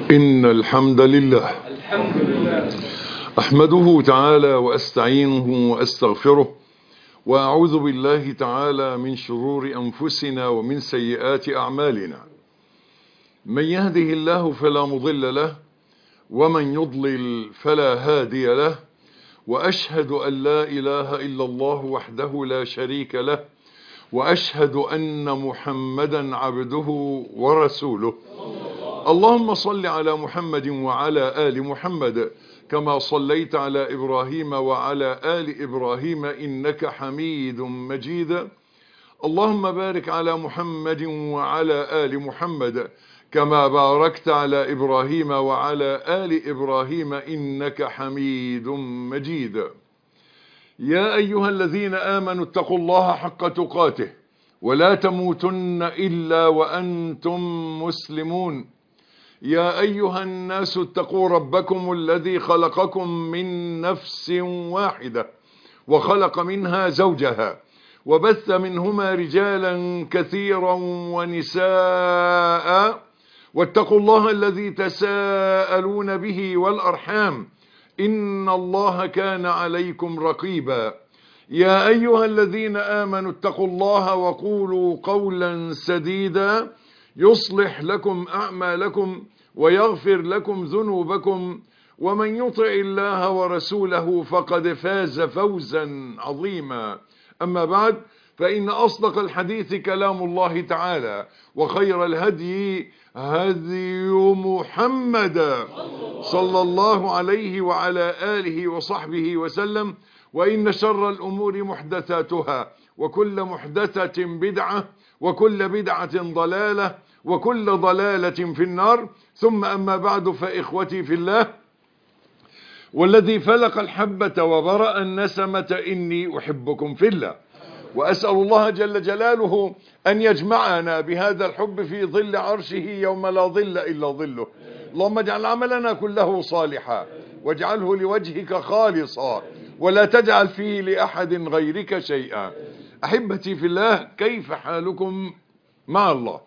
إن الحمد لله الحمد لله أحمده تعالى وأستعينه وأستغفره وأعوذ بالله تعالى من شرور أنفسنا ومن سيئات أعمالنا من يهده الله فلا مضل له ومن يضلل فلا هادي له وأشهد أن لا إله إلا الله وحده لا شريك له وأشهد أن محمدا عبده ورسوله اللهم صل على محمد وعلى آل محمد كما صليت على إبراهيم وعلى آل إبراهيم إنك حميد مجيد اللهم بارك على محمد وعلى آل محمد كما باركت على إبراهيم وعلى آل إبراهيم إنك حميد مجيد يا أيها الذين آمنوا اتقوا الله حق تقاته ولا تموتن إلا وأنتم مسلمون يا أيها الناس اتقوا ربكم الذي خلقكم من نفس واحدة وخلق منها زوجها وبث منهما رجالا كثيرا ونساء واتقوا الله الذي تساءلون به والأرحام إن الله كان عليكم رقيبا يا أيها الذين آمنوا اتقوا الله وقولوا قولا سديدا يصلح لكم أعمالكم ويغفر لكم ذنوبكم ومن يطع الله ورسوله فقد فاز فوزا عظيما أما بعد فإن أصدق الحديث كلام الله تعالى وخير الهدي هدي محمد صلى الله عليه وعلى آله وصحبه وسلم وإن شر الأمور محدثاتها وكل محدثة بدعة وكل بدعة ضلالة وكل ضلالة في النار ثم أما بعد فإخوتي في الله والذي فلق الحبة وبرأ النسمة إني أحبكم في الله وأسأل الله جل جلاله أن يجمعنا بهذا الحب في ظل عرشه يوم لا ظل إلا ظله اللهم اجعل عملنا كله صالحا واجعله لوجهك خالصا ولا تجعل فيه لأحد غيرك شيئا أحبتي في الله كيف حالكم مع الله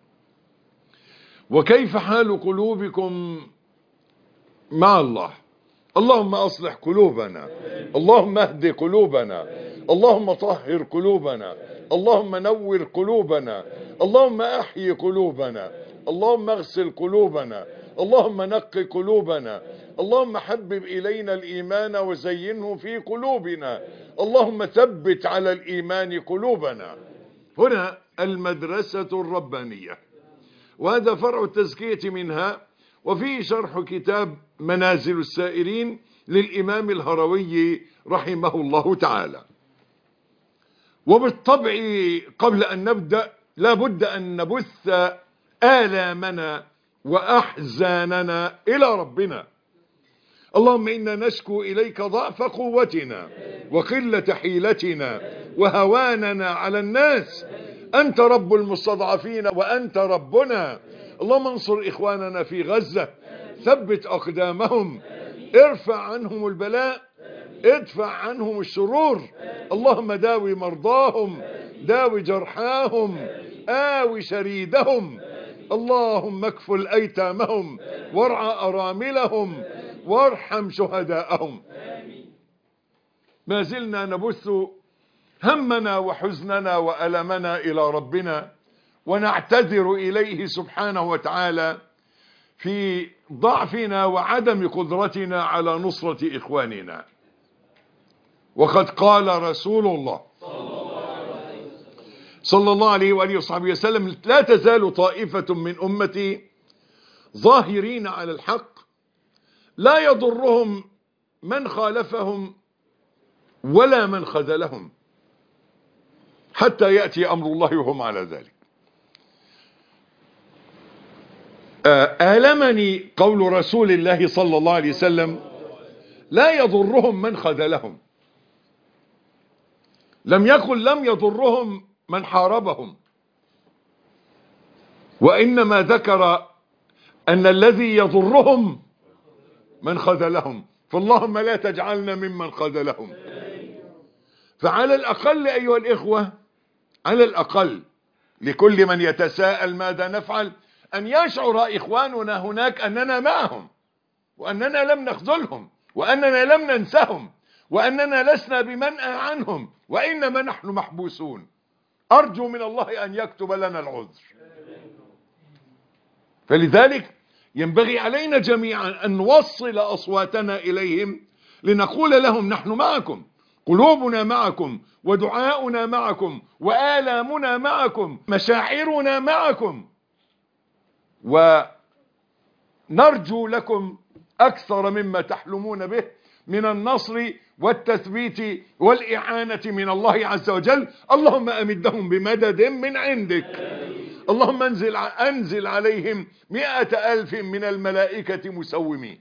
وكيف حال قلوبكم مع الله اللهم أصلح قلوبنا اللهم اهد قلوبنا اللهم طهر قلوبنا اللهم نور قلوبنا اللهم أحيي قلوبنا اللهم اغسل قلوبنا اللهم نق قلوبنا اللهم حبب إلينا الإيمان وزينه في قلوبنا اللهم ثبت على الإيمان قلوبنا هنا المدرسة الربانية وهذا فرع التزكية منها وفيه شرح كتاب منازل السائرين للإمام الهروي رحمه الله تعالى وبالطبع قبل أن نبدأ لابد أن نبث آلامنا وأحزاننا إلى ربنا اللهم إنا نشكو إليك ضعف قوتنا وقلة حيلتنا وهواننا على الناس أنت رب المستضعفين وأنت ربنا اللهم انصر إخواننا في غزة ثبت أقدامهم ارفع عنهم البلاء ادفع عنهم الشرور اللهم داوي مرضاهم داوي جرحاهم آوي شريدهم اللهم اكفل أيتامهم وارعى أراملهم وارحم شهداءهم ما زلنا نبث همنا وحزننا وألمنا إلى ربنا ونعتذر إليه سبحانه وتعالى في ضعفنا وعدم قدرتنا على نصرة إخواننا وقد قال رسول الله صلى الله عليه وآله وصحبه وسلم لا تزال طائفة من أمتي ظاهرين على الحق لا يضرهم من خالفهم ولا من خذلهم حتى يأتي أمر الله وهم على ذلك آلمني قول رسول الله صلى الله عليه وسلم لا يضرهم من خذلهم لم يقل لم يضرهم من حاربهم وإنما ذكر أن الذي يضرهم من خذلهم فاللهم لا تجعلنا ممن خذلهم فعلى الأقل أيها الإخوة على الأقل لكل من يتساءل ماذا نفعل أن يشعر إخواننا هناك أننا معهم وأننا لم نخذلهم وأننا لم ننسهم وأننا لسنا بمنأى عنهم وإنما نحن محبوسون أرجو من الله أن يكتب لنا العذر فلذلك ينبغي علينا جميعا أن نوصل أصواتنا إليهم لنقول لهم نحن معكم قلوبنا معكم ودعاؤنا معكم وآلامنا معكم مشاعرنا معكم ونرجو لكم أكثر مما تحلمون به من النصر والتثبيت والإعانة من الله عز وجل اللهم أمدهم بمدد من عندك اللهم انزل, أنزل عليهم مئة ألف من الملائكة مسومين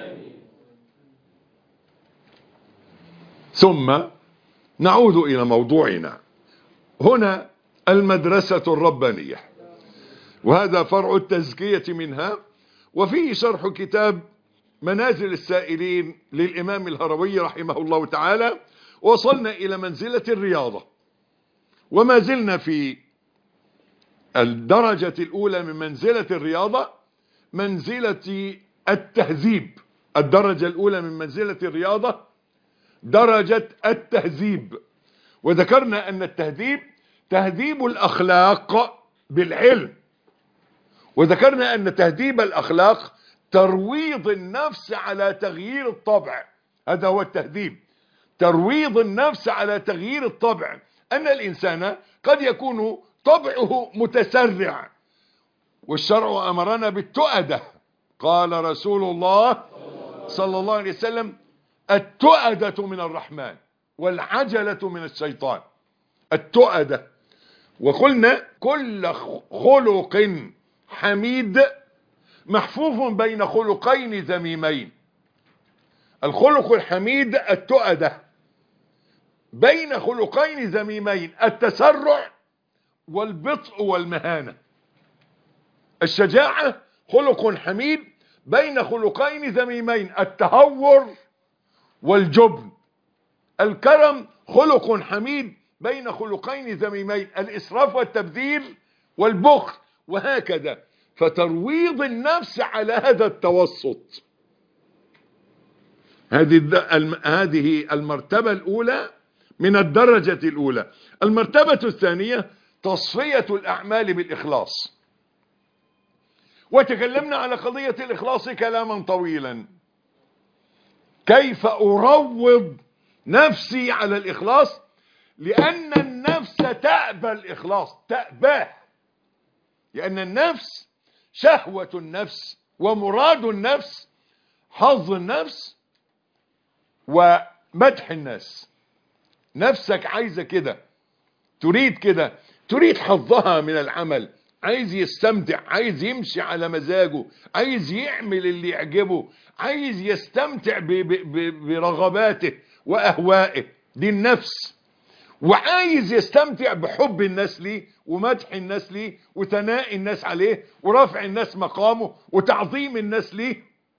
ثم نعود إلى موضوعنا هنا المدرسة الربانية وهذا فرع التزكية منها وفيه شرح كتاب منازل السائلين للإمام الهروي رحمه الله تعالى وصلنا إلى منزلة الرياضة وما زلنا في الدرجة الأولى من منزلة الرياضة منزلة التهذيب الدرجة الأولى من منزلة الرياضة درجة التهذيب وذكرنا أن التهذيب تهذيب الأخلاق بالعلم وذكرنا أن تهذيب الأخلاق ترويض النفس على تغيير الطبع هذا هو التهذيب ترويض النفس على تغيير الطبع أن الإنسان قد يكون طبعه متسرع والشرع أمرنا بالتؤدة قال رسول الله صلى الله عليه وسلم التؤدة من الرحمن والعجلة من الشيطان التؤدة وقلنا كل خلق حميد محفوف بين خلقين ذميمين الخلق الحميد التؤدة بين خلقين ذميمين التسرع والبطء والمهانة الشجاعة خلق حميد بين خلقين ذميمين التهور والجبن الكرم خلق حميد بين خلقين ذميمين الإسراف والتبذير والبخل وهكذا فترويض النفس على هذا التوسط هذه هذه المرتبة الأولى من الدرجة الأولى المرتبة الثانية تصفية الأعمال بالإخلاص وتكلمنا على قضية الإخلاص كلاما طويلا كيف أروض نفسي على الإخلاص لأن النفس تأبى الإخلاص تأباه لأن النفس شهوة النفس ومراد النفس حظ النفس ومدح الناس نفسك عايزة كده تريد كده تريد حظها من العمل عايز يستمتع عايز يمشي على مزاجه عايز يعمل اللي يعجبه عايز يستمتع ب ب ب برغباته وأهوائه دي النفس وعايز يستمتع بحب الناس ليه ومدح الناس ليه وثناء الناس عليه ورفع الناس مقامه وتعظيم الناس ليه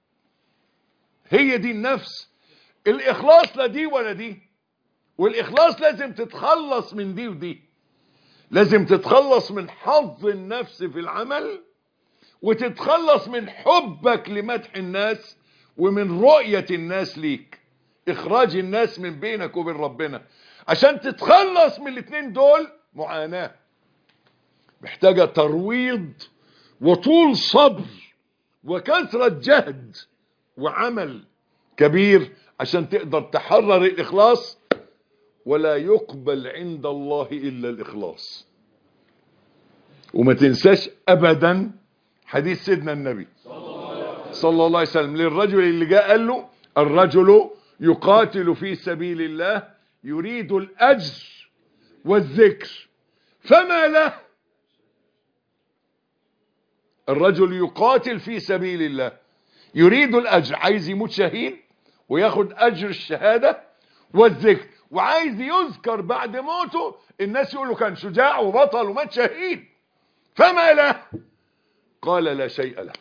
هي دي النفس الإخلاص لا دي ولا دي والإخلاص لازم تتخلص من دي ودي لازم تتخلص من حظ النفس في العمل وتتخلص من حبك لمدح الناس ومن رؤية الناس ليك إخراج الناس من بينك وبين ربنا عشان تتخلص من الاثنين دول معاناة محتاجة ترويض وطول صبر وكثرة جهد وعمل كبير عشان تقدر تحرر الإخلاص ولا يقبل عند الله إلا الإخلاص وما تنساش أبدا حديث سيدنا النبي صلى الله عليه وسلم للرجل اللي جاء قال له الرجل يقاتل في سبيل الله يريد الأجر والذكر فما له الرجل يقاتل في سبيل الله يريد الأجر عايز يموت شهيد وياخد أجر الشهادة والذكر وعايز يذكر بعد موته الناس يقولوا كان شجاع وبطل ومات شهيد فما له قال لا شيء له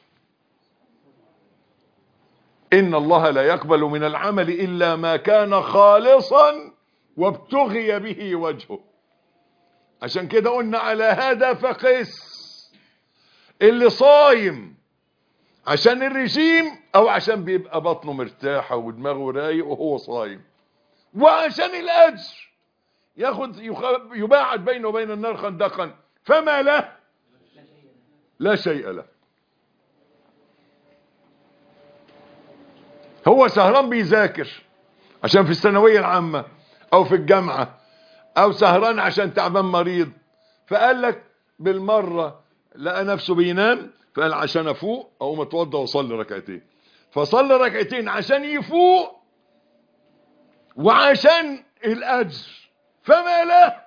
إن الله لا يقبل من العمل إلا ما كان خالصا وابتغي به وجهه عشان كده قلنا على هذا فقس اللي صايم عشان الرجيم او عشان بيبقى بطنه مرتاحة ودماغه رايق وهو صايم وعشان الاجر ياخد يخ- يباعد بينه وبين النار خندقا فما له لا شيء له هو سهران بيذاكر عشان في الثانوية العامة او في الجامعة او سهران عشان تعبان مريض فقال لك بالمرة لقى نفسه بينام فقال عشان افوق اقوم اتوضى واصلي ركعتين فصلي ركعتين عشان يفوق وعشان الاجر فما له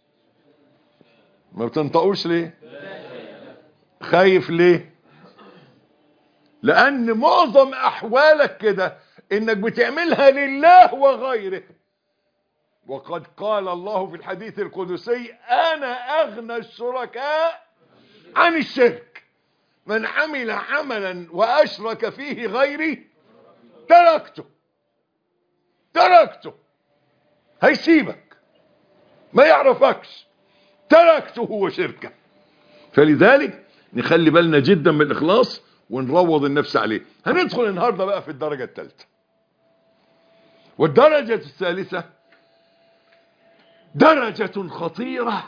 ما بتنطقوش ليه خايف ليه لان معظم احوالك كده انك بتعملها لله وغيره وقد قال الله في الحديث القدسي انا اغنى الشركاء عن الشرك من عمل عملا واشرك فيه غيري تركته تركته هيسيبك ما يعرفكش تركته وشركه فلذلك نخلي بالنا جدا من الاخلاص ونروض النفس عليه هندخل النهارده بقى في الدرجه الثالثه والدرجه الثالثه درجه خطيره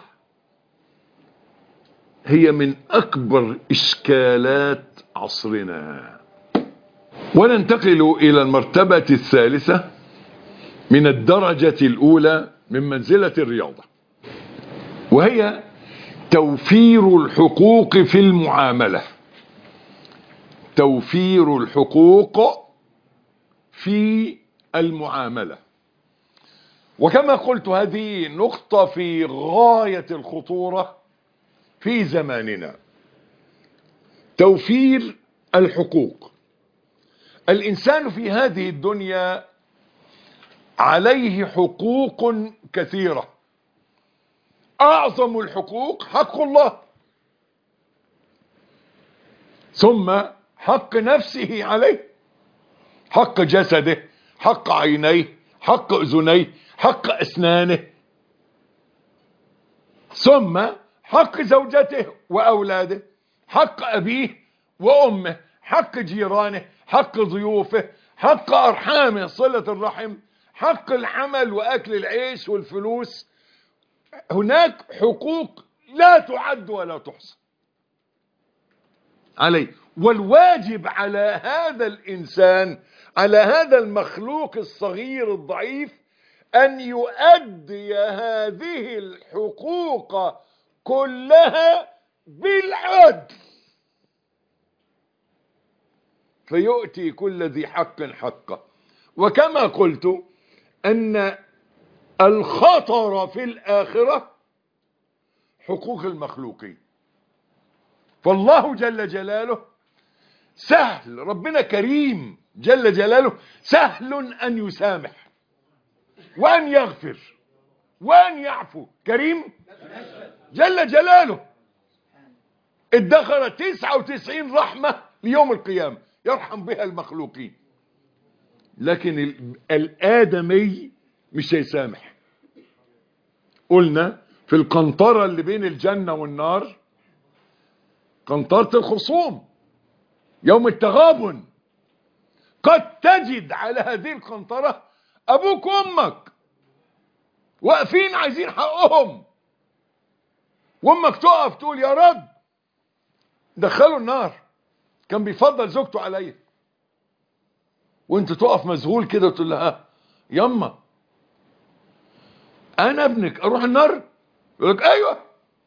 هي من اكبر اشكالات عصرنا وننتقل الى المرتبه الثالثه من الدرجه الاولى من منزله الرياضه وهي توفير الحقوق في المعامله توفير الحقوق في المعامله وكما قلت هذه نقطه في غايه الخطوره في زماننا توفير الحقوق الانسان في هذه الدنيا عليه حقوق كثيره اعظم الحقوق حق الله ثم حق نفسه عليه حق جسده حق عينيه حق اذنيه حق اسنانه ثم حق زوجته واولاده حق ابيه وامه حق جيرانه حق ضيوفه حق ارحامه صله الرحم حق العمل واكل العيش والفلوس هناك حقوق لا تعد ولا تحصى عليه والواجب على هذا الانسان على هذا المخلوق الصغير الضعيف ان يؤدي هذه الحقوق كلها بالعدل فيؤتي كل ذي حق حقه وكما قلت ان الخطر في الاخره حقوق المخلوقين فالله جل جلاله سهل ربنا كريم جل جلاله سهل ان يسامح وان يغفر وان يعفو كريم جل جلاله ادخر 99 رحمة ليوم القيامة يرحم بها المخلوقين لكن ال- الآدمي مش هيسامح قلنا في القنطرة اللي بين الجنة والنار قنطرة الخصوم يوم التغابن قد تجد على هذه القنطرة أبوك وأمك واقفين عايزين حقهم وامك تقف تقول يا رب دخلوا النار كان بيفضل زوجته عليا وانت تقف مذهول كده وتقول لها يما انا ابنك اروح النار يقول لك ايوه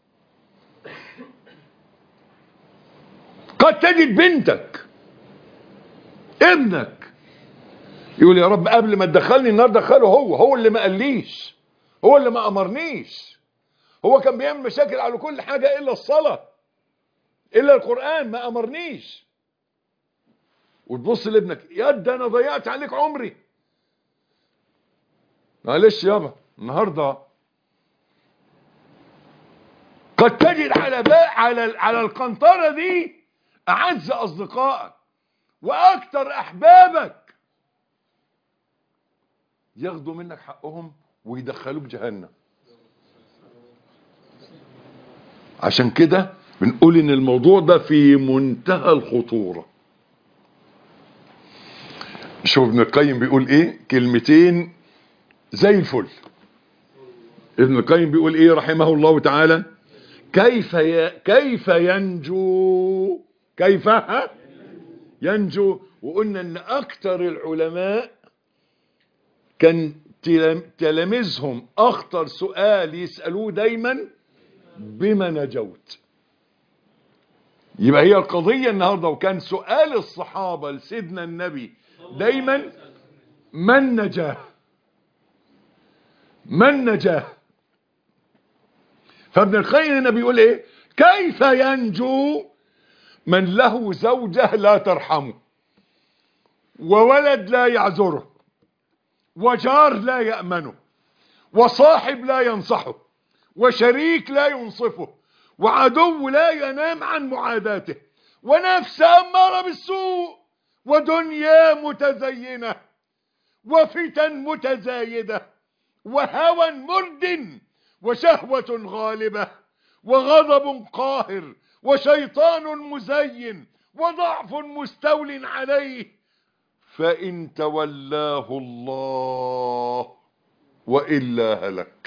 قد تجد بنتك ابنك يقول يا رب قبل ما تدخلني النار دخله هو هو اللي ما قاليش هو اللي ما امرنيش هو كان بيعمل مشاكل على كل حاجة الا الصلاة الا القرآن ما امرنيش وتبص لابنك يا ده انا ضيعت عليك عمري معلش يابا النهارده قد تجد على با على على القنطره دي اعز اصدقائك واكثر احبابك ياخدوا منك حقهم ويدخلوك جهنم عشان كده بنقول ان الموضوع ده في منتهى الخطورة شوف ابن القيم بيقول ايه كلمتين زي الفل ابن القيم بيقول ايه رحمه الله تعالى كيف ي... كيف ينجو كيف ها؟ ينجو وقلنا ان اكتر العلماء كان تلام- تلاميذهم اخطر سؤال يسألوه دايما بما نجوت يبقى هي القضية النهاردة وكان سؤال الصحابة لسيدنا النبي دايما من نجاه من نجاه فابن القيم هنا بيقول ايه كيف ينجو من له زوجة لا ترحمه وولد لا يعذره وجار لا يأمنه وصاحب لا ينصحه وشريك لا ينصفه وعدو لا ينام عن معاداته ونفس أمارة بالسوء ودنيا متزينة وفتن متزايدة وهوى مرد وشهوة غالبة وغضب قاهر وشيطان مزين وضعف مستول عليه فإن تولاه الله وإلا هلك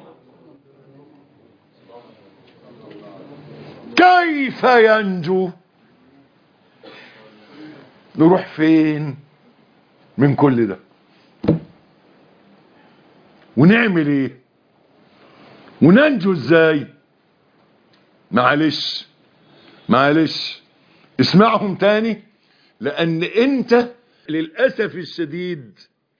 كيف ينجو نروح فين من كل ده ونعمل ايه وننجو ازاي معلش معلش اسمعهم تاني لان انت للأسف الشديد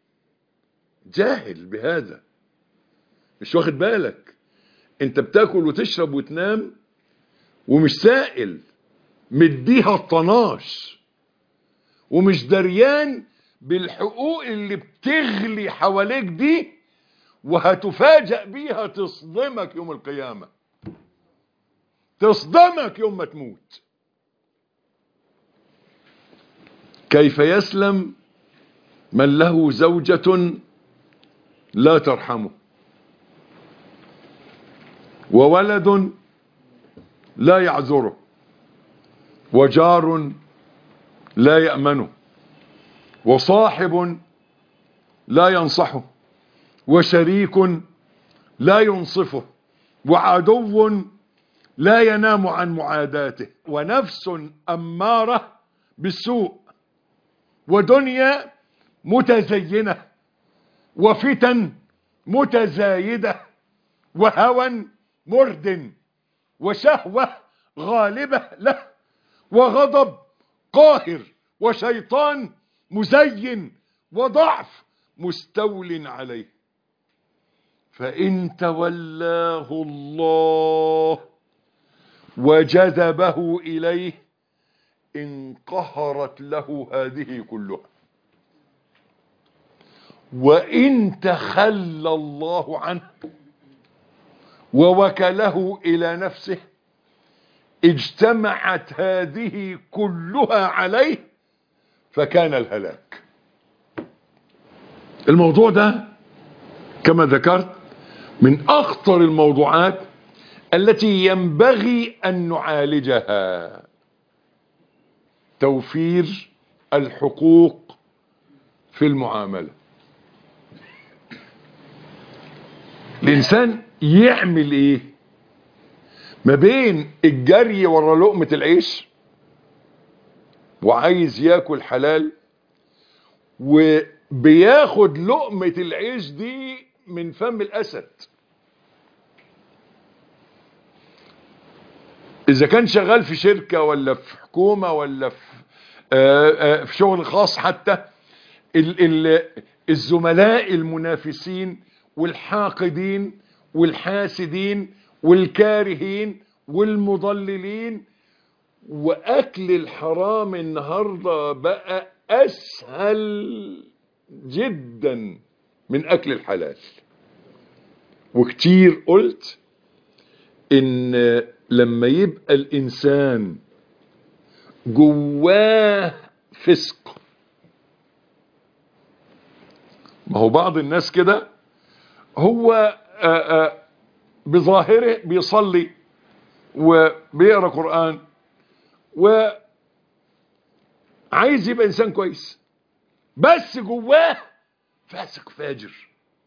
جاهل بهذا مش واخد بالك انت بتاكل وتشرب وتنام ومش سائل مديها الطناش ومش دريان بالحقوق اللي بتغلي حواليك دي وهتفاجأ بيها تصدمك يوم القيامة تصدمك يوم ما تموت كيف يسلم من له زوجة لا ترحمه وولد لا يعذره وجار لا يأمنه وصاحب لا ينصحه وشريك لا ينصفه وعدو لا ينام عن معاداته ونفس أمارة بالسوء ودنيا متزينة وفتن متزايدة وهوى مرد وشهوة غالبة له وغضب قاهر وشيطان مزين وضعف مستول عليه فإن تولاه الله وجذبه إليه انقهرت له هذه كلها وإن تخلى الله عنه ووكله إلى نفسه اجتمعت هذه كلها عليه فكان الهلاك الموضوع ده كما ذكرت من أخطر الموضوعات التي ينبغي أن نعالجها توفير الحقوق في المعاملة الإنسان يعمل إيه ما بين الجري ورا لقمة العيش وعايز ياكل حلال وبياخد لقمة العيش دي من فم الأسد إذا كان شغال في شركة ولا في حكومة ولا في, آآ آآ في شغل خاص حتى ال ال الزملاء المنافسين والحاقدين والحاسدين والكارهين والمضللين واكل الحرام النهارده بقى اسهل جدا من اكل الحلال وكتير قلت ان لما يبقى الانسان جواه فسق ما هو بعض الناس كده هو آآ آآ بظاهره بيصلي وبيقرا قران وعايز يبقى انسان كويس بس جواه فاسق فاجر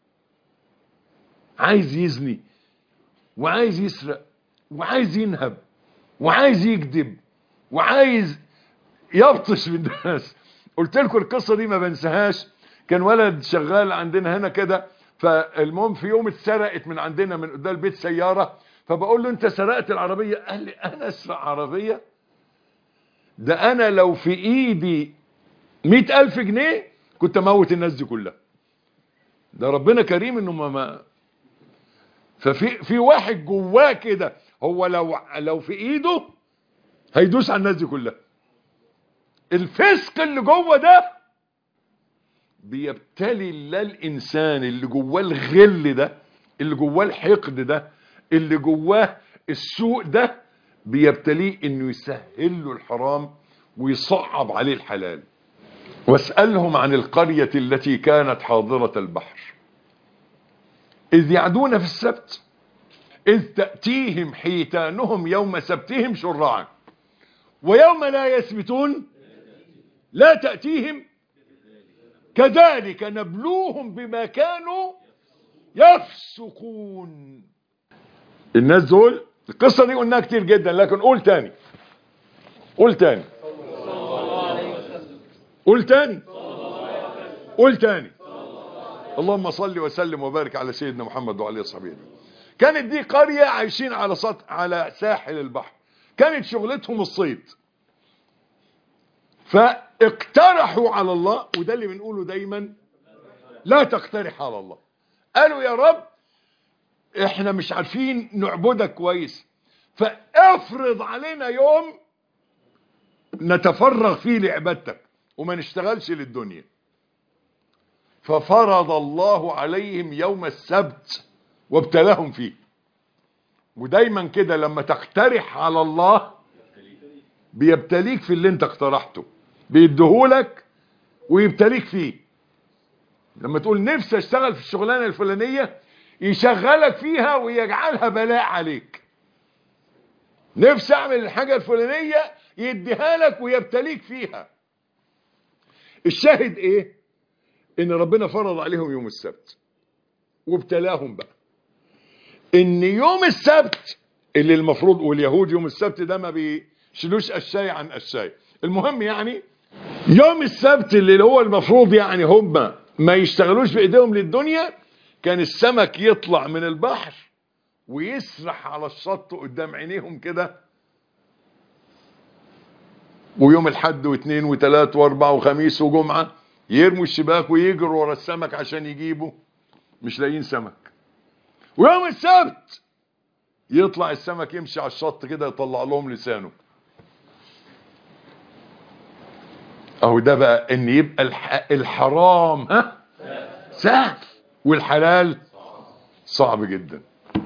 عايز يزني وعايز يسرق وعايز ينهب وعايز يكذب وعايز يبطش بالناس قلت لكم القصه دي ما بنساهاش كان ولد شغال عندنا هنا كده فالمهم في يوم اتسرقت من عندنا من قدام البيت سياره فبقول له انت سرقت العربيه قال لي انا اسرق عربيه ده انا لو في ايدي مئة الف جنيه كنت اموت الناس دي كلها ده ربنا كريم انه ما, ما ففي في واحد جواه كده هو لو لو في ايده هيدوس على الناس دي كلها الفسق اللي جوه ده بيبتلي الله الانسان اللي جواه الغل ده اللي جواه الحقد ده اللي جواه السوء ده بيبتليه انه يسهل له الحرام ويصعب عليه الحلال واسألهم عن القرية التي كانت حاضرة البحر إذ يعدون في السبت إذ تأتيهم حيتانهم يوم سبتهم شرعا ويوم لا يسبتون لا تأتيهم كذلك نبلوهم بما كانوا يفسقون الناس دول القصة دي قلناها كتير جدا لكن قول تاني قول تاني قول تاني قول تاني اللهم صل وسلم وبارك على سيدنا محمد وعلى اصحابه كانت دي قرية عايشين على سطح على ساحل البحر كانت شغلتهم الصيد فاقترحوا على الله وده اللي بنقوله دايما لا تقترح على الله قالوا يا رب احنا مش عارفين نعبدك كويس فافرض علينا يوم نتفرغ فيه لعبادتك وما نشتغلش للدنيا ففرض الله عليهم يوم السبت وابتلاهم فيه ودايما كده لما تقترح على الله بيبتليك في اللي انت اقترحته بيديهولك ويبتليك فيه لما تقول نفسي اشتغل في الشغلانه الفلانيه يشغلك فيها ويجعلها بلاء عليك نفسي اعمل الحاجه الفلانيه يديها لك ويبتليك فيها الشاهد ايه ان ربنا فرض عليهم يوم السبت وابتلاهم بقى ان يوم السبت اللي المفروض واليهود يوم السبت ده ما بيشيلوش قشاي عن قشاي المهم يعني يوم السبت اللي هو المفروض يعني هم ما يشتغلوش بايديهم للدنيا كان السمك يطلع من البحر ويسرح على الشط قدام عينيهم كده ويوم الحد واثنين وثلاث واربع وخميس وجمعة يرموا الشباك ويجروا ورا السمك عشان يجيبوا مش لاقيين سمك ويوم السبت يطلع السمك يمشي على الشط كده يطلع لهم لسانه اهو ده بقى ان يبقى الح... الحرام ها سهل والحلال صعب جدا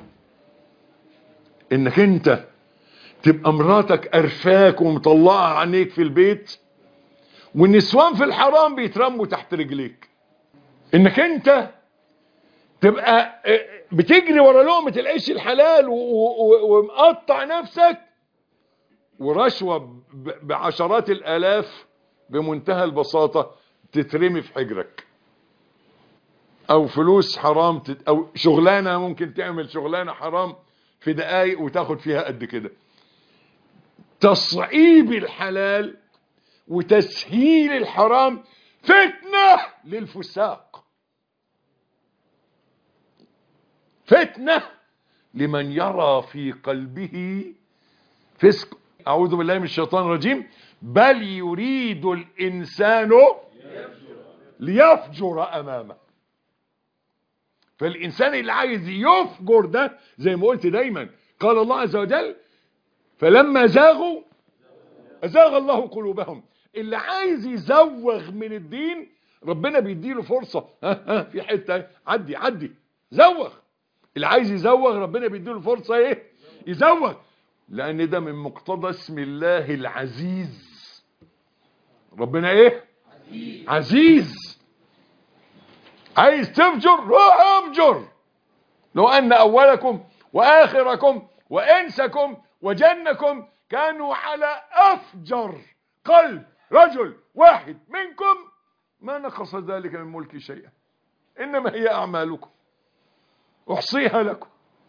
انك انت تبقى مراتك قرفاك ومطلعه عينيك في البيت والنسوان في الحرام بيترموا تحت رجليك انك انت تبقى بتجري ورا لقمه العيش الحلال ومقطع نفسك ورشوه بعشرات الالاف بمنتهى البساطه تترمي في حجرك او فلوس حرام تت... او شغلانه ممكن تعمل شغلانه حرام في دقايق وتاخد فيها قد كده تصعيب الحلال وتسهيل الحرام فتنة للفساق فتنة لمن يرى في قلبه فسق أعوذ بالله من الشيطان الرجيم بل يريد الإنسان ليفجر أمامه فالإنسان اللي عايز يفجر ده زي ما قلت دايما قال الله عز وجل فلما زاغوا أزاغ الله قلوبهم اللي عايز يزوغ من الدين ربنا بيديله فرصة ها ها في حتة عدي عدي زوغ اللي عايز يزوغ ربنا بيديله فرصة ايه يزوغ لأن ده من مقتضى اسم الله العزيز ربنا ايه عزيز, عزيز. عايز تفجر روح افجر لو أن أولكم وآخركم وإنسكم وجنكم كانوا على أفجر قلب رجل واحد منكم ما نقص ذلك من ملك شيئا إنما هي أعمالكم أحصيها لكم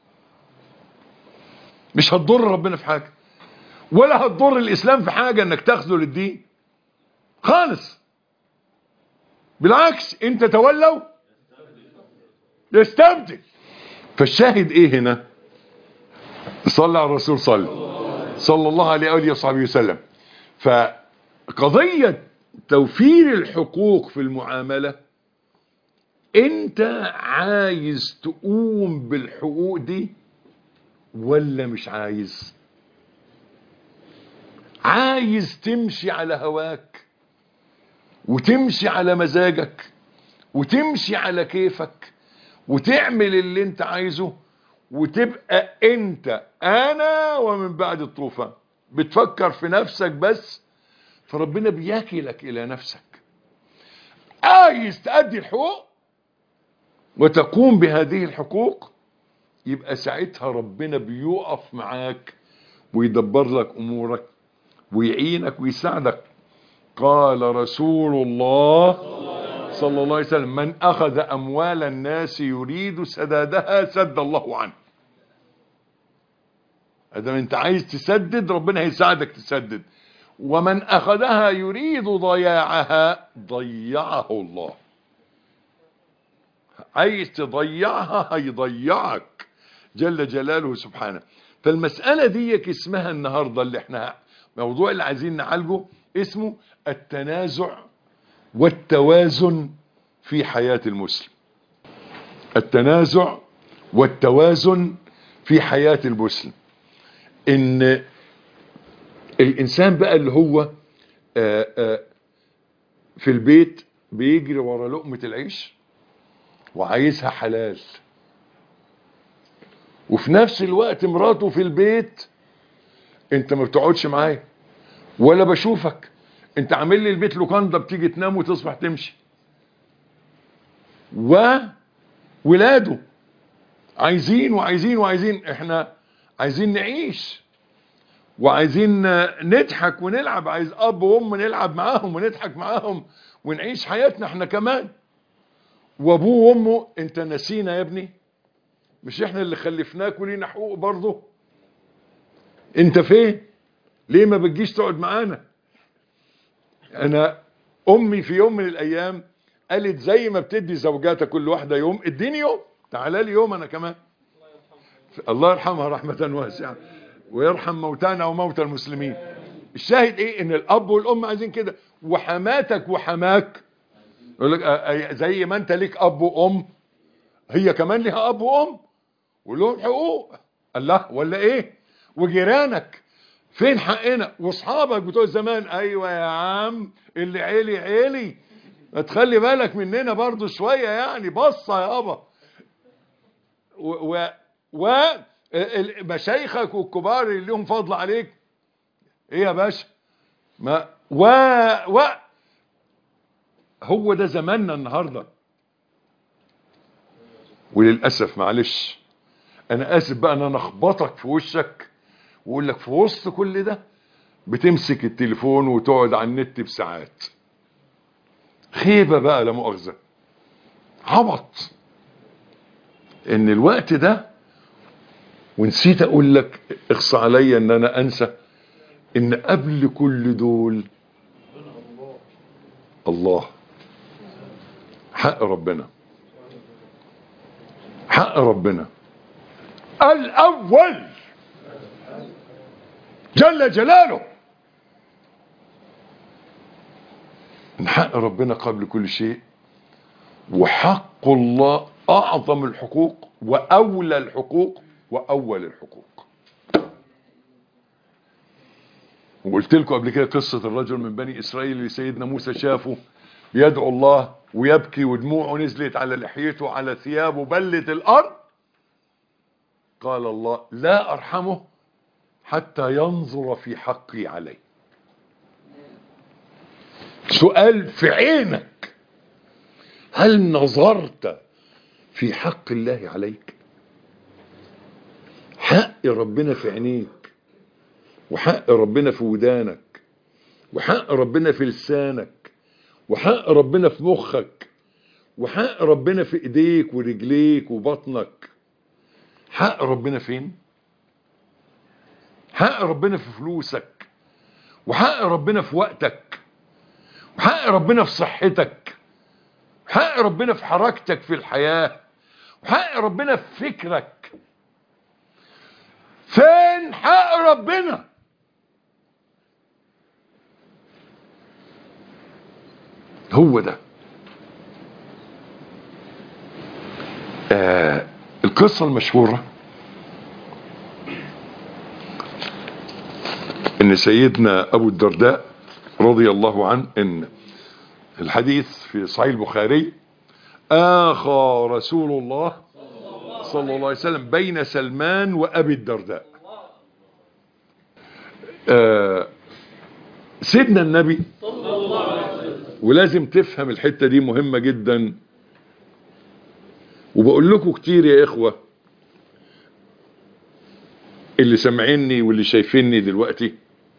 مش هتضر ربنا في حاجة ولا هتضر الإسلام في حاجة إنك تخذل الدين خالص بالعكس انت تولوا يستبدل فالشاهد ايه هنا صلى على الرسول صلى صلى الله عليه وآله وصحبه وسلم فقضية توفير الحقوق في المعاملة انت عايز تقوم بالحقوق دي ولا مش عايز عايز تمشي على هواك وتمشي على مزاجك وتمشي على كيفك وتعمل اللي انت عايزه وتبقى انت انا ومن بعد الطوفان بتفكر في نفسك بس فربنا بيكلك الى نفسك عايز تأدي الحقوق وتقوم بهذه الحقوق يبقى ساعتها ربنا بيقف معاك ويدبر لك امورك ويعينك ويساعدك قال رسول الله صلى الله عليه وسلم من أخذ أموال الناس يريد سدادها سد الله عنه إذا أنت عايز تسدد ربنا هيساعدك تسدد ومن أخذها يريد ضياعها ضيعه الله عايز تضيعها هيضيعك جل جلاله سبحانه فالمسألة دي اسمها النهاردة اللي احنا موضوع اللي عايزين نعالجه اسمه التنازع والتوازن في حياة المسلم التنازع والتوازن في حياة المسلم ان الانسان بقى اللي هو آآ آآ في البيت بيجري ورا لقمة العيش وعايزها حلال وفي نفس الوقت مراته في البيت انت ما بتقعدش معايا ولا بشوفك انت عامل لي البيت لوكاندا بتيجي تنام وتصبح تمشي وولاده عايزين وعايزين وعايزين احنا عايزين نعيش وعايزين نضحك ونلعب عايز اب وام نلعب معاهم ونضحك معاهم ونعيش حياتنا احنا كمان وابوه وامه انت نسينا يا ابني مش احنا اللي خلفناك ولينا حقوق برضه انت فين ليه ما بتجيش تقعد معانا انا امي في يوم من الايام قالت زي ما بتدي زوجاتها كل واحده يوم اديني يوم تعالى لي يوم انا كمان الله يرحمها رحمه واسعه ويرحم موتانا وموتى المسلمين الشاهد ايه ان الاب والام عايزين كده وحماتك وحماك يقول لك زي ما انت ليك اب وام هي كمان ليها اب وام ولهم حقوق الله ولا ايه وجيرانك فين حقنا واصحابك بتوع زمان ايوه يا عم اللي عيلي عيلي ما تخلي بالك مننا برضو شوية يعني بصة يابا و, و, و مشايخك والكبار اللي لهم فضل عليك ايه يا باشا ما و و هو ده زماننا النهارده وللاسف معلش انا اسف بقى ان انا اخبطك في وشك واقول لك في وسط كل ده بتمسك التليفون وتقعد على النت بساعات خيبه بقى لا مؤاخذه عبط ان الوقت ده ونسيت اقول لك اخصى عليا ان انا انسى ان قبل كل دول الله حق ربنا حق ربنا الاول جل جلاله من حق ربنا قبل كل شيء وحق الله اعظم الحقوق واولى الحقوق واول الحقوق وقلت لكم قبل كده قصة الرجل من بني اسرائيل اللي سيدنا موسى شافه بيدعو الله ويبكي ودموعه نزلت على لحيته على ثيابه بلت الارض قال الله لا ارحمه حتى ينظر في حقي عليه سؤال في عينك هل نظرت في حق الله عليك حق ربنا في عينيك وحق ربنا في ودانك وحق ربنا في لسانك وحق ربنا في مخك وحق ربنا في ايديك ورجليك وبطنك حق ربنا فين حق ربنا في فلوسك وحق ربنا في وقتك وحق ربنا في صحتك وحق ربنا في حركتك في الحياة وحق ربنا في فكرك فين حق ربنا هو ده آه القصة المشهورة ان سيدنا ابو الدرداء رضي الله عنه ان الحديث في صحيح البخاري اخى رسول الله صلى الله عليه وسلم بين سلمان وابي الدرداء آه سيدنا النبي ولازم تفهم الحتة دي مهمة جدا وبقول لكم كتير يا اخوة اللي سامعيني واللي شايفيني دلوقتي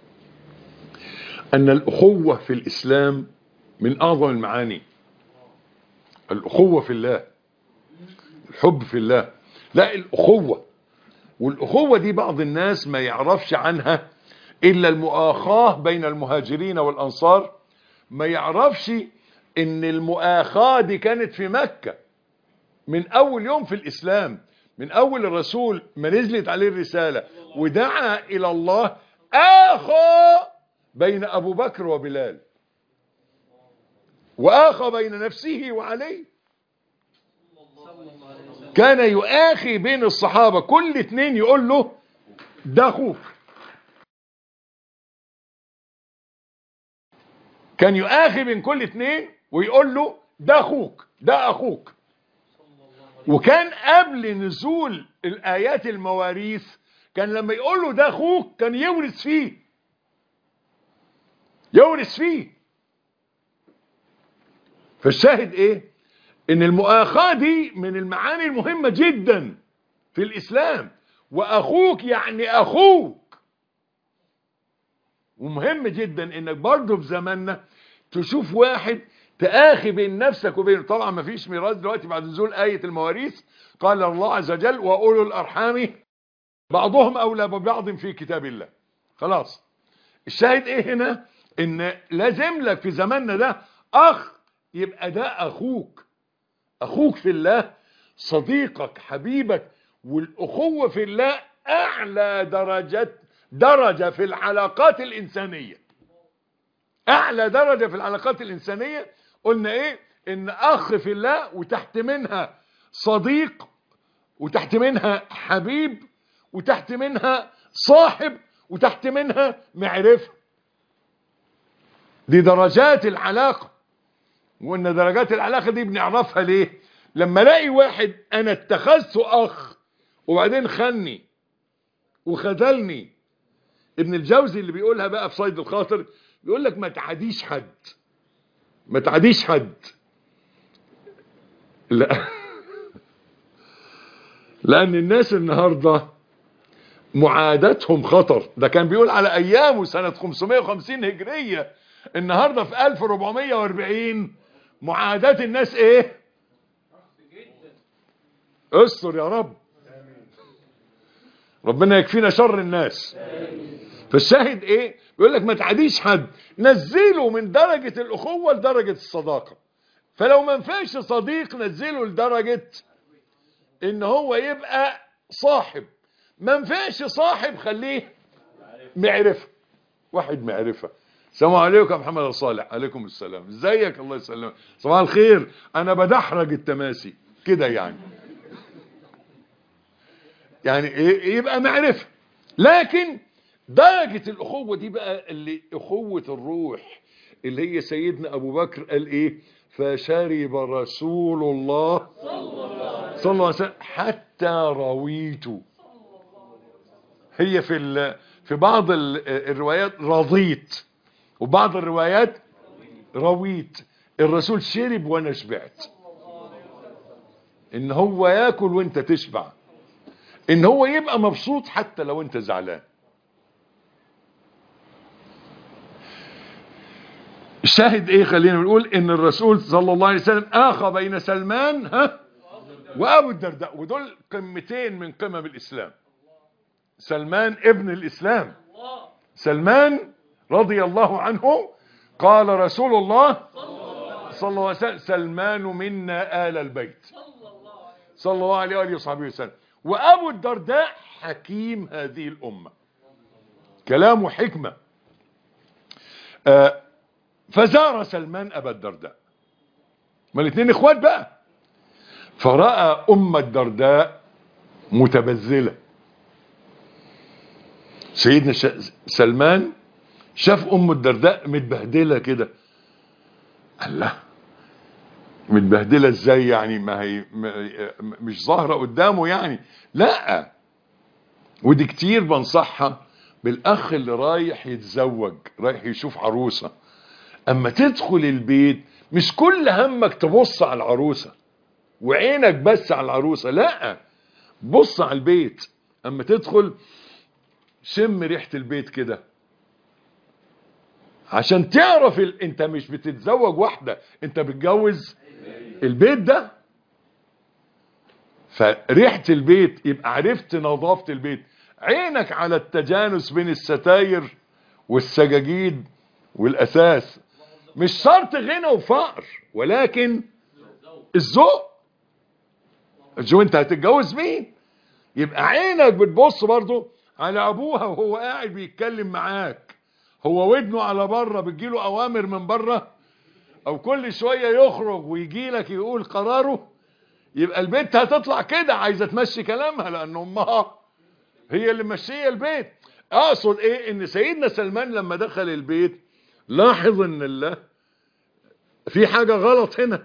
ان الاخوة في الاسلام من اعظم المعاني الاخوة في الله الحب في الله لا الاخوة والاخوة دي بعض الناس ما يعرفش عنها الا المؤاخاة بين المهاجرين والانصار ما يعرفش ان المؤاخاة دي كانت في مكة من اول يوم في الاسلام من اول الرسول ما نزلت عليه الرسالة ودعا الى الله اخى بين ابو بكر وبلال واخى بين نفسه وعليه كان يؤاخي بين الصحابة كل اتنين يقول له ده اخوك كان يؤاخي بين كل اتنين ويقول له ده اخوك ده اخوك وكان قبل نزول الايات المواريث كان لما يقول له ده اخوك كان يورث فيه يورث فيه فالشاهد ايه ان المؤاخاة دي من المعاني المهمة جدا في الاسلام واخوك يعني اخوك ومهم جدا انك برضه في زماننا تشوف واحد تآخي بين نفسك وبينه طبعا ما فيش ميراث دلوقتي بعد نزول آية المواريث قال الله عز وجل وأولو الأرحام بعضهم أولى ببعض في كتاب الله خلاص الشاهد ايه هنا ان لازم لك في زماننا ده اخ يبقى ده اخوك اخوك في الله صديقك حبيبك والاخوة في الله اعلى درجات درجة في العلاقات الانسانية اعلى درجة في العلاقات الانسانية قلنا ايه ان اخ في الله وتحت منها صديق وتحت منها حبيب وتحت منها صاحب وتحت منها معرفة دي درجات العلاقة وان درجات العلاقة دي بنعرفها ليه لما الاقي واحد انا اتخذته اخ وبعدين خني وخذلني ابن الجوزي اللي بيقولها بقى في صيد الخاطر بيقول لك ما تعاديش حد ما تعاديش حد لا لان الناس النهارده معاداتهم خطر ده كان بيقول على ايامه سنة 550 هجرية النهاردة في 1440 معاداة الناس ايه استر يا رب ربنا يكفينا شر الناس فالشاهد ايه يقول لك ما تعديش حد نزله من درجة الاخوة لدرجة الصداقة فلو ما نفعش صديق نزله لدرجة ان هو يبقى صاحب ما نفعش صاحب خليه معرفة واحد معرفة السلام عليكم يا محمد صالح عليكم السلام ازيك الله يسلمك صباح الخير انا بدحرج التماسي كده يعني يعني ايه يبقى معرفة لكن درجة الاخوة دي بقى اللي اخوة الروح اللي هي سيدنا ابو بكر قال ايه فشرب رسول الله صلى الله عليه وسلم حتى رويته هي في في بعض الروايات رضيت وبعض الروايات رويت الرسول شرب وانا شبعت ان هو ياكل وانت تشبع ان هو يبقى مبسوط حتى لو انت زعلان الشاهد ايه خلينا نقول ان الرسول صلى الله عليه وسلم اخى بين سلمان ها وابو الدرداء ودول قمتين من قمم الاسلام سلمان ابن الاسلام سلمان رضي الله عنه قال رسول الله صلى الله عليه وسلم سلمان منا آل البيت صلى الله عليه وآله وصحبه وسلم وأبو الدرداء حكيم هذه الأمة كلامه حكمة آه فزار سلمان أبا الدرداء ما الاثنين اخوات بقى فرأى أم الدرداء متبذلة سيدنا سلمان شاف أم الدرداء متبهدلة كده قال له متبهدلة ازاي يعني ما هي مش ظاهرة قدامه يعني لا ودي كتير بنصحها بالاخ اللي رايح يتزوج رايح يشوف عروسة اما تدخل البيت مش كل همك تبص على العروسة وعينك بس على العروسة لا بص على البيت اما تدخل شم ريحة البيت كده عشان تعرف ال... انت مش بتتزوج واحدة انت بتجوز البيت ده فريحة البيت يبقى عرفت نظافة البيت عينك على التجانس بين الستاير والسجاجيد والاساس مش شرط غنى وفقر ولكن الذوق شوف انت هتتجوز مين يبقى عينك بتبص برضو على ابوها وهو قاعد بيتكلم معاك هو ودنه على بره بتجيله اوامر من بره او كل شوية يخرج ويجي لك يقول قراره يبقى البنت هتطلع كده عايزة تمشي كلامها لان امها هي اللي ماشيه البيت اقصد ايه ان سيدنا سلمان لما دخل البيت لاحظ ان الله في حاجة غلط هنا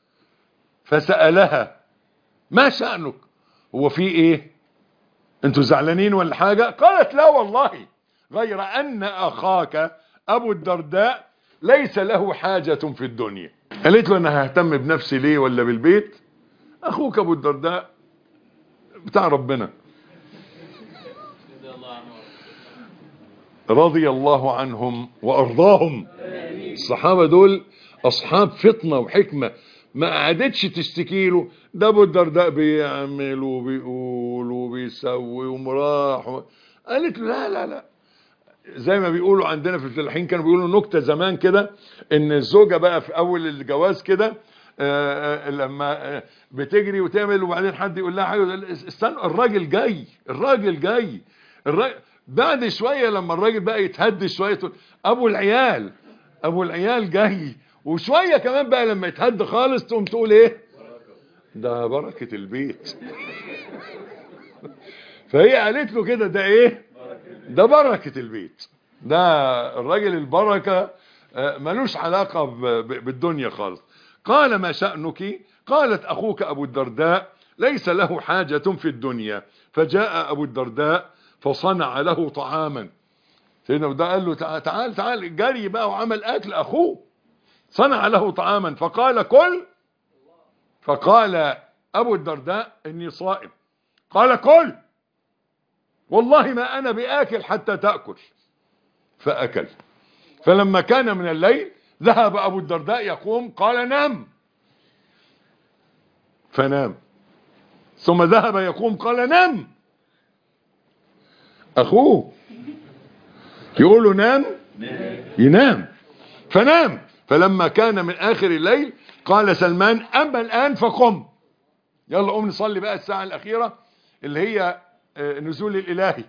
فسألها ما شأنك هو في ايه انتوا زعلانين ولا حاجة قالت لا والله غير ان اخاك ابو الدرداء ليس له حاجة في الدنيا قالت له انا ههتم بنفسي ليه ولا بالبيت اخوك ابو الدرداء بتاع ربنا رضي الله عنهم وارضاهم الصحابة دول اصحاب فطنة وحكمة ما قعدتش تشتكي له ده ابو الدرداء بيعمل وبيقول وبيسوي ومراح قالت له لا لا لا زي ما بيقولوا عندنا في الفلاحين كانوا بيقولوا نكتة زمان كده ان الزوجة بقى في اول الجواز كده لما بتجري وتعمل وبعدين حد يقول لها حاجه استنى الراجل جاي الراجل جاي الراجل بعد شويه لما الراجل بقى يتهد شويه تقول ابو العيال ابو العيال جاي وشويه كمان بقى لما يتهد خالص تقوم تقول ايه ده بركه البيت فهي قالت له كده ده ايه ده بركه البيت ده الراجل البركه ملوش علاقه بالدنيا خالص قال ما شأنك قالت أخوك أبو الدرداء ليس له حاجة في الدنيا فجاء أبو الدرداء فصنع له طعاما سيدنا أبو الدرداء قال له تعال تعال جري بقى وعمل أكل أخوه صنع له طعاما فقال كل فقال أبو الدرداء إني صائم قال كل والله ما أنا بآكل حتى تأكل فأكل فلما كان من الليل ذهب أبو الدرداء يقوم قال نام فنام ثم ذهب يقوم قال نام أخوه يقول له نام ينام فنام فلما كان من آخر الليل قال سلمان أما الآن فقم يلا قوم نصلي بقى الساعة الأخيرة اللي هي نزول الإلهي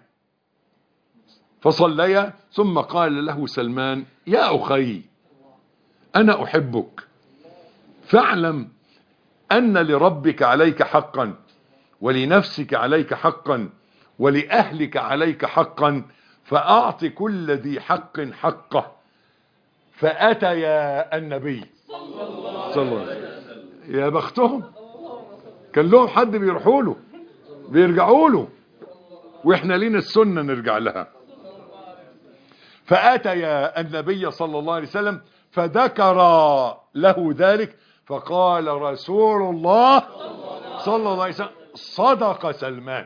فصليا ثم قال له سلمان يا أخي أنا أحبك فاعلم أن لربك عليك حقا ولنفسك عليك حقا ولأهلك عليك حقا فأعط كل ذي حق حقه فأتيا النبي صلى الله عليه وسلم يا بختهم كان لهم حد بيروحوا له بيرجعوا له واحنا لينا السنة نرجع لها فأتيا النبي صلى الله عليه وسلم فذكر له ذلك فقال رسول الله صلى الله عليه وسلم صدق سلمان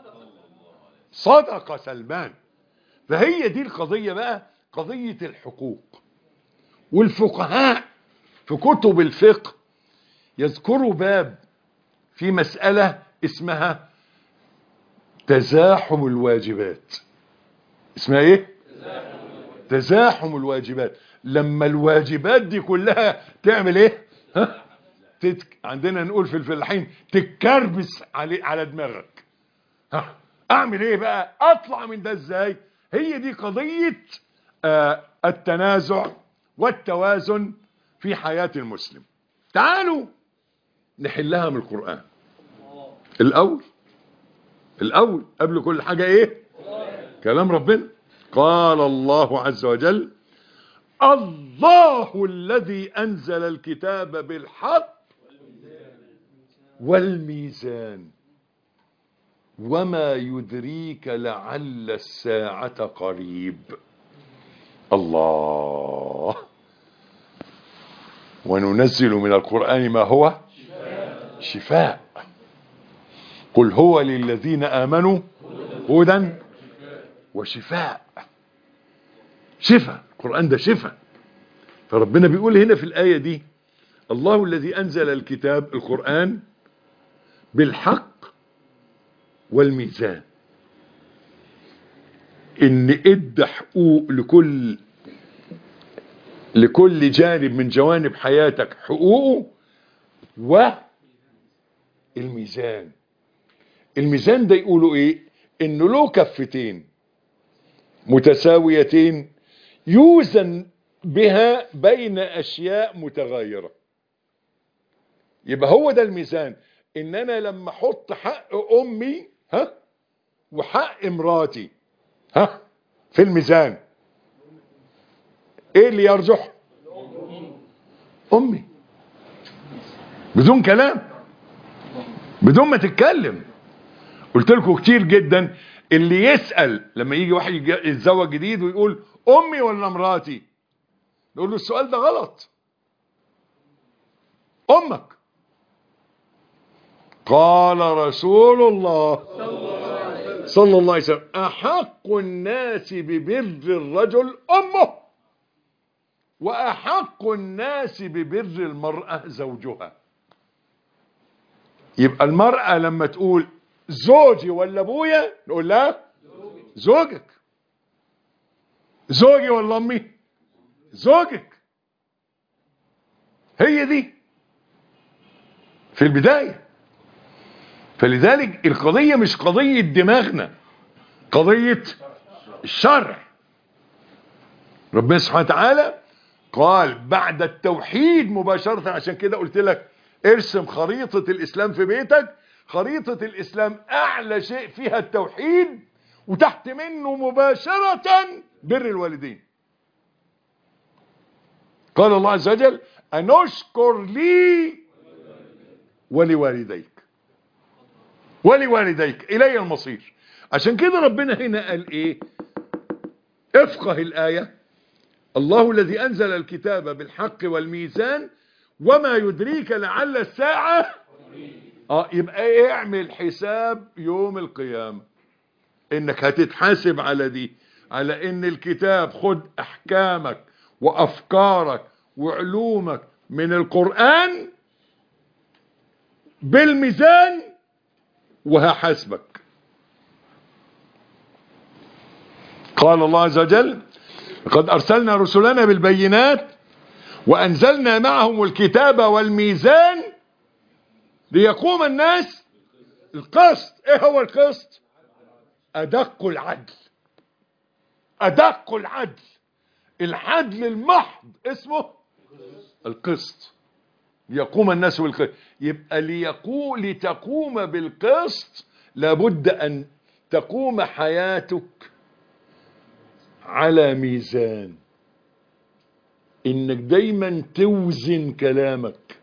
صدق سلمان فهي دي القضية بقى قضية الحقوق والفقهاء في كتب الفقه يذكروا باب في مسألة اسمها تزاحم الواجبات اسمها ايه تزاحم الواجبات لما الواجبات دي كلها تعمل ايه ها تتك... عندنا نقول في الفلاحين تتكربس علي... على دماغك ها اعمل ايه بقى اطلع من ده ازاي هي دي قضية آه التنازع والتوازن في حياة المسلم تعالوا نحلها من القرآن الاول الاول قبل كل حاجة ايه كلام ربنا قال الله عز وجل الله الذي انزل الكتاب بالحق والميزان وما يدريك لعل الساعة قريب الله وننزل من القرآن ما هو شفاء قل هو للذين آمنوا هدى وشفاء شفاء القرآن ده شفاء فربنا بيقول هنا في الآية دي الله الذي أنزل الكتاب القرآن بالحق والميزان ان ادى حقوق لكل لكل جانب من جوانب حياتك حقوقه والميزان الميزان ده يقولوا ايه انه له كفتين متساويتين يوزن بها بين اشياء متغايرة يبقى هو ده الميزان ان انا لما احط حق امي ها وحق مراتي ها في الميزان ايه اللي يرجح امي بدون كلام بدون ما تتكلم قلت لكم كتير جدا اللي يسأل لما يجي واحد يتزوج جديد ويقول امي ولا مراتي نقول له السؤال ده غلط امك قال رسول الله صلى الله عليه وسلم أحق الناس ببر الرجل أمه وأحق الناس ببر المرأة زوجها يبقى المرأة لما تقول زوجي ولا ابويا نقول لها زوجك زوجي ولا امي زوجك هي دي في البدايه فلذلك القضية مش قضية دماغنا قضية الشرع ربنا سبحانه وتعالى قال بعد التوحيد مباشرة عشان كده قلت لك ارسم خريطة الإسلام في بيتك خريطة الإسلام أعلى شيء فيها التوحيد وتحت منه مباشرة بر الوالدين قال الله عز وجل أنشكر لي ولوالديك ولوالديك إلي المصير عشان كده ربنا هنا قال إيه افقه الآية الله الذي أنزل الكتاب بالحق والميزان وما يدريك لعل الساعة اه يبقى ايه اعمل حساب يوم القيامة انك هتتحاسب على دي على ان الكتاب خد احكامك وافكارك وعلومك من القرآن بالميزان وهحاسبك قال الله عز وجل قد أرسلنا رسلنا بالبينات وأنزلنا معهم الكتاب والميزان ليقوم الناس القسط ايه هو القسط أدق العدل أدق العدل العدل المحض اسمه القسط ليقوم الناس بالقسط يبقى ليقو لتقوم بالقسط لابد أن تقوم حياتك على ميزان انك دايما توزن كلامك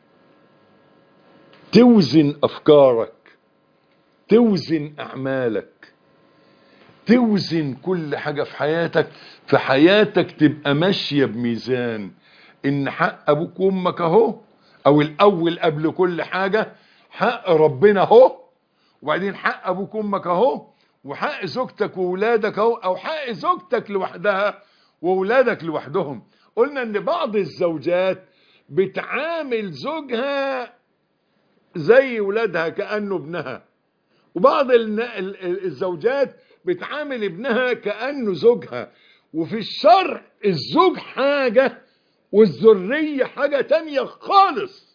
توزن افكارك توزن اعمالك توزن كل حاجة في حياتك في حياتك تبقى ماشية بميزان ان حق ابوك وامك اهو او الاول قبل كل حاجة حق ربنا اهو وبعدين حق ابوك وامك اهو وحق زوجتك وولادك اهو او حق زوجتك لوحدها وولادك لوحدهم قلنا ان بعض الزوجات بتعامل زوجها زي ولادها كأنه ابنها وبعض الن- ال- ال- الزوجات بتعامل ابنها كأنه زوجها وفي الشرع الزوج حاجة والذرية حاجة تانية خالص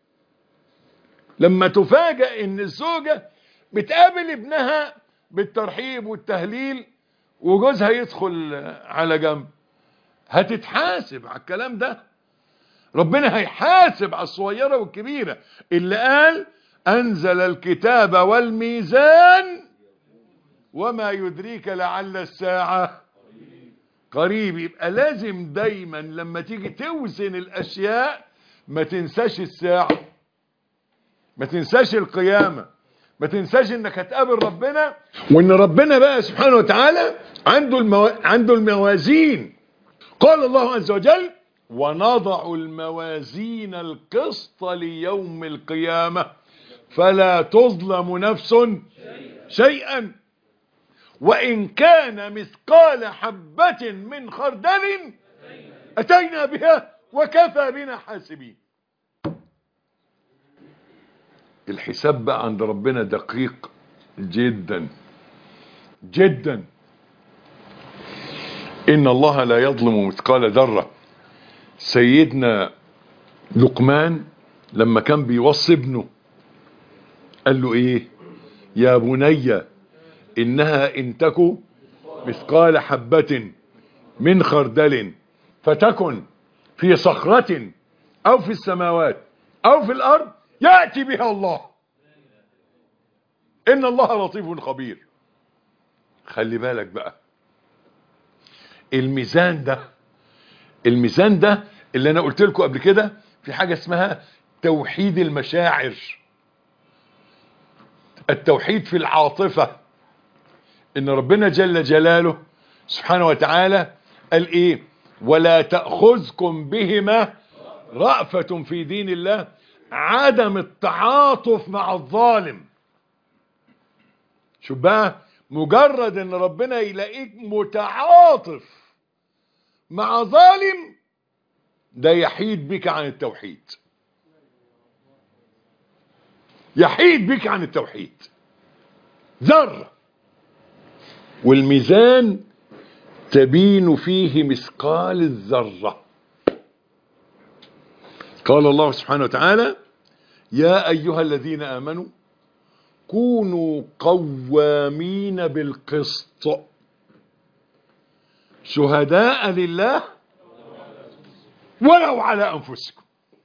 لما تفاجأ ان الزوجة بتقابل ابنها بالترحيب والتهليل وجوزها يدخل على جنب هتتحاسب على الكلام ده ربنا هيحاسب على الصغيرة والكبيرة اللي قال أنزل الكتاب والميزان وما يدريك لعل الساعة قريب يبقى لازم دايما لما تيجي توزن الأشياء ما تنساش الساعة ما تنساش القيامة ما تنساش انك هتقابل ربنا وان ربنا بقى سبحانه وتعالى عنده المو... عنده الموازين قال الله عز وجل ونضع الموازين القسط ليوم القيامة فلا تظلم نفس شيئا وإن كان مثقال حبة من خردل أتينا بها وكفى بنا حاسبين الحساب بقى عند ربنا دقيق جدا جدا إن الله لا يظلم مثقال ذرة سيدنا لقمان لما كان بيوصي ابنه قال له ايه يا بني انها ان تكو مثقال حبة من خردل فتكن في صخرة او في السماوات او في الارض يأتي بها الله ان الله لطيف خبير خلي بالك بقى الميزان ده الميزان ده اللي انا قلت لكم قبل كده في حاجة اسمها توحيد المشاعر التوحيد في العاطفة ان ربنا جل جلاله سبحانه وتعالى قال ايه ولا تأخذكم بهما رأفة في دين الله عدم التعاطف مع الظالم شوف بقى مجرد ان ربنا يلاقيك متعاطف مع ظالم ده يحيد بك عن التوحيد يحيد بك عن التوحيد ذرة والميزان تبين فيه مثقال الذرة قال الله سبحانه وتعالى يا أيها الذين آمنوا كونوا قوامين بالقسط شهداء لله ولو على أنفسكم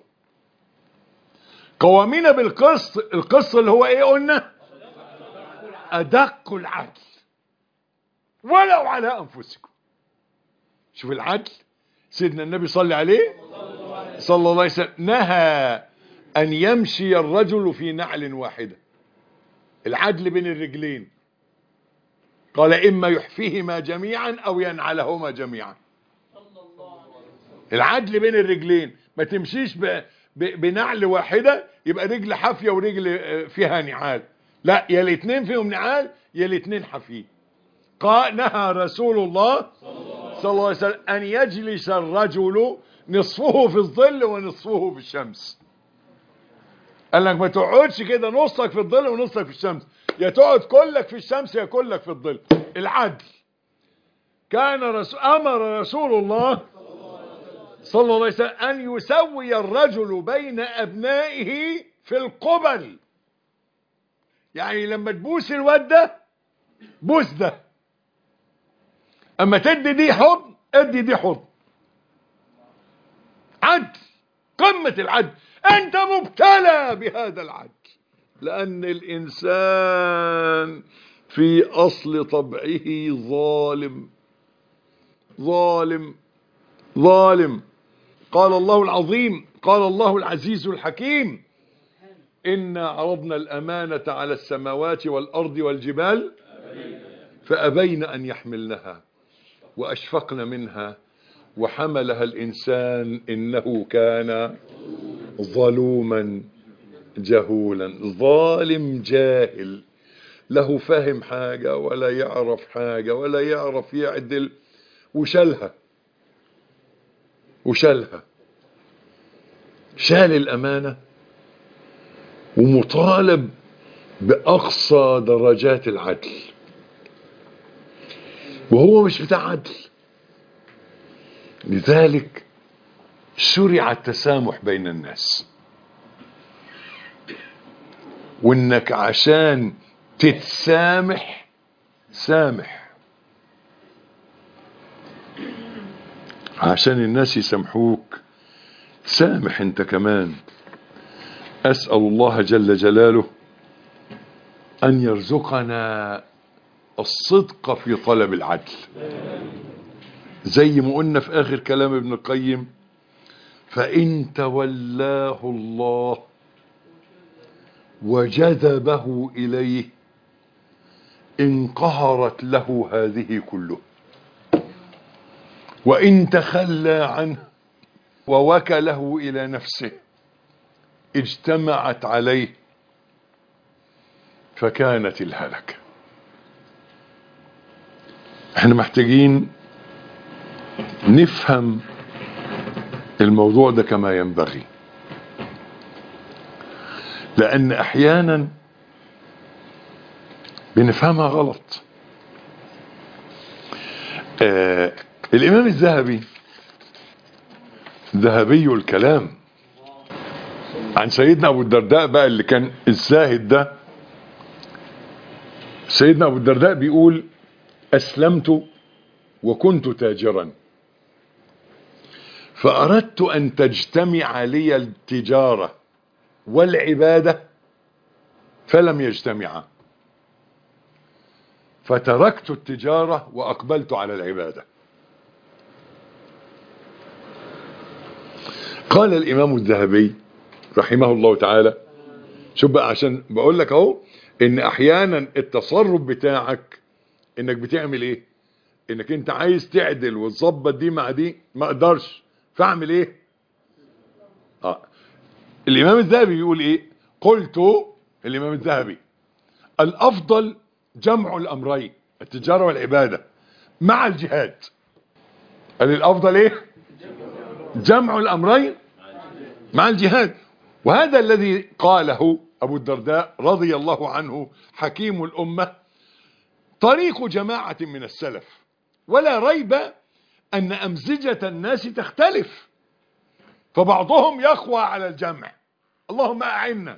قوامين بالقسط القسط اللي هو ايه قلنا أدق العدل ولو على أنفسكم شوف العدل سيدنا النبي صلى عليه صلى الله عليه وسلم نهى أن يمشي الرجل في نعل واحدة العدل بين الرجلين قال إما يحفيهما جميعا أو ينعلهما جميعا العدل بين الرجلين ما تمشيش ب... ب... بنعل واحدة يبقى رجل حافية ورجل آه، فيها نعال لا يا الاثنين فيهم نعال يا الاثنين حافيين قال نهى رسول الله صلى الله عليه وسلم أن يجلس الرجل نصفه في الظل ونصفه في الشمس قال لك ما تقعدش كده نصك في الظل ونصك في الشمس يا تقعد كلك في الشمس يا كلك في الظل العدل كان رسول أمر رسول الله صلى الله عليه وسلم أن يسوي الرجل بين أبنائه في القبل يعني لما تبوس الواد ده بوس ده أما تدي دي حضن ادي دي حضن عدل قمة العدل أنت مبتلى بهذا العدل لأن الإنسان في أصل طبعه ظالم ظالم ظالم قال الله العظيم قال الله العزيز الحكيم إنا عرضنا الأمانة على السماوات والأرض والجبال فأبين أن يحملنها وأشفقن منها وحملها الإنسان إنه كان ظلوما جهولا ظالم جاهل له فهم حاجة ولا يعرف حاجة ولا يعرف يعدل وشالها وشالها شال الأمانة ومطالب بأقصى درجات العدل وهو مش بتاع عدل لذلك شرع التسامح بين الناس وانك عشان تتسامح سامح عشان الناس يسامحوك سامح انت كمان اسأل الله جل جلاله ان يرزقنا الصدق في طلب العدل زي ما قلنا في اخر كلام ابن القيم فان تولاه الله وجذبه اليه انقهرت له هذه كله وان تخلى عنه ووكله الى نفسه اجتمعت عليه فكانت الهلكه احنا محتاجين نفهم الموضوع ده كما ينبغي لان احيانا بنفهمها غلط آه الامام الذهبي ذهبي الكلام عن سيدنا ابو الدرداء بقى اللي كان الزاهد ده سيدنا ابو الدرداء بيقول اسلمت وكنت تاجرا فاردت ان تجتمع لي التجاره والعباده فلم يجتمعا فتركت التجاره واقبلت على العباده قال الامام الذهبي رحمه الله تعالى شوف بقى عشان بقول لك اهو ان احيانا التصرف بتاعك انك بتعمل ايه انك انت عايز تعدل وتظبط دي مع دي ما اقدرش فاعمل ايه اه الامام الذهبي بيقول ايه قلت الامام الذهبي الافضل جمع الامرين التجاره والعباده مع الجهاد قال الافضل ايه جمع الامرين مع الجهاد وهذا الذي قاله ابو الدرداء رضي الله عنه حكيم الامه طريق جماعه من السلف ولا ريب ان امزجه الناس تختلف فبعضهم يقوى على الجمع اللهم اعنا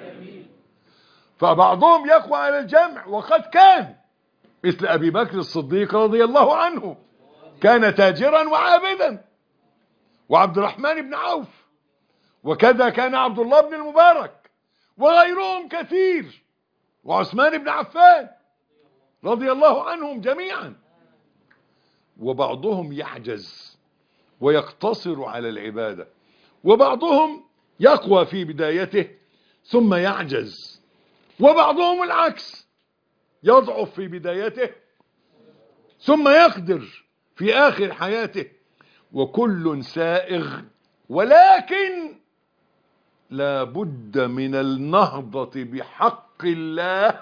فبعضهم يقوى على الجمع وقد كان مثل ابي بكر الصديق رضي الله عنه كان تاجرا وعابدا وعبد الرحمن بن عوف وكذا كان عبد الله بن المبارك وغيرهم كثير وعثمان بن عفان رضي الله عنهم جميعا وبعضهم يعجز ويقتصر على العبادة وبعضهم يقوى في بدايته ثم يعجز وبعضهم العكس يضعف في بدايته ثم يقدر في آخر حياته وكل سائغ ولكن لا بد من النهضة بحق الله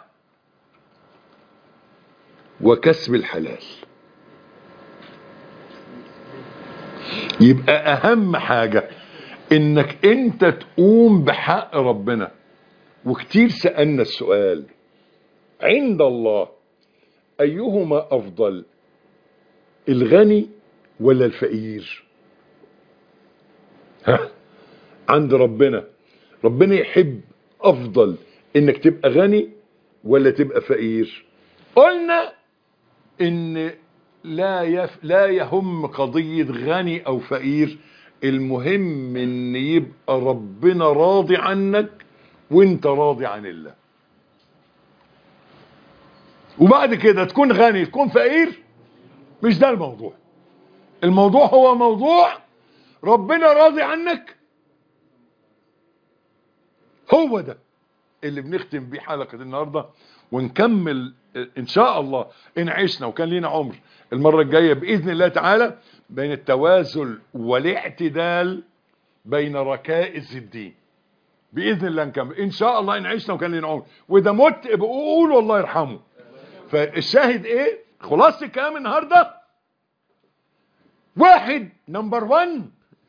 وكسب الحلال يبقى اهم حاجة انك انت تقوم بحق ربنا وكتير سألنا السؤال عند الله ايهما افضل الغني ولا الفقير ها عند ربنا ربنا يحب افضل انك تبقى غني ولا تبقى فقير قلنا ان لا يف لا يهم قضية غني او فقير المهم ان يبقى ربنا راضي عنك وانت راضي عن الله وبعد كده تكون غني تكون فقير مش ده الموضوع الموضوع هو موضوع ربنا راضي عنك هو ده اللي بنختم بيه حلقة النهاردة ونكمل ان شاء الله ان عشنا وكان لينا عمر المرة الجاية بإذن الله تعالى بين التوازن والاعتدال بين ركائز الدين بإذن الله نكمل ان شاء الله ان عشنا وكان لينا عمر واذا مت بقول والله يرحمه فالشاهد ايه خلاصة الكلام النهاردة واحد نمبر وان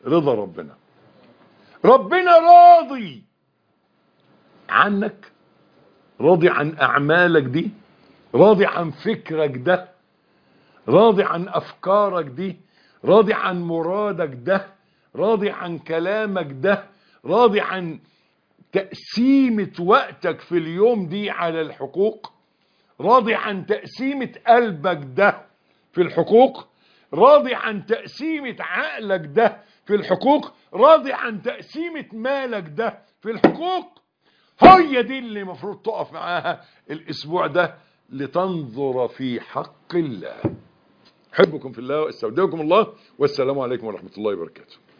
رضا ربنا ربنا راضي عنك راضي عن اعمالك دي راضي عن فكرك ده راضي عن افكارك دي راضي عن مرادك ده راضي عن كلامك ده راضي عن تقسيمة وقتك في اليوم دي على الحقوق راضي عن تقسيمة قلبك ده في الحقوق راضي عن تقسيمة عقلك ده في الحقوق راضي عن تقسيمة مالك ده في الحقوق هي دي اللي المفروض تقف معاها الاسبوع ده لتنظر في حق الله احبكم في الله واستودعكم الله والسلام عليكم ورحمة الله وبركاته